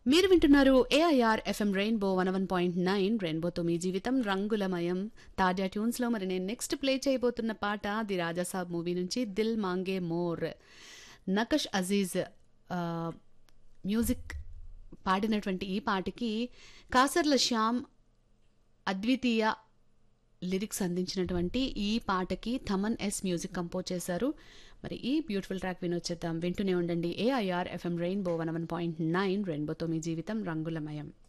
మీరు వింటున్నారు AIR FM rainbow one one point nine రెయిన్బోతో మీ జీవితం రంగులమయం తాజా ట్యూన్స్ లో మరి నేను నెక్స్ట్ ప్లే చేయబోతున్న పాట ది రాజాసాబ్ మూవీ నుంచి దిల్ మాంగే మోర్ నకష్ అజీజ్ ఆ, మ్యూజిక్ పాడినటువంటి ఈ పాటకి కాసర్ల శ్యామ్ అద్వితీయ లిరిక్స్ అందించినటువంటి ఈ పాటకి థమన్ ఎస్ మ్యూజిక్ కంపోజ్ చేశారు మరి ఈ బ్యూటిఫుల్ ట్రాక్ వినొచ్చేద్దాం వింటూనే ఉండండి AIR FM rainbow one one point nine రెయిన్బోతో మీ జీవితం రంగులమయం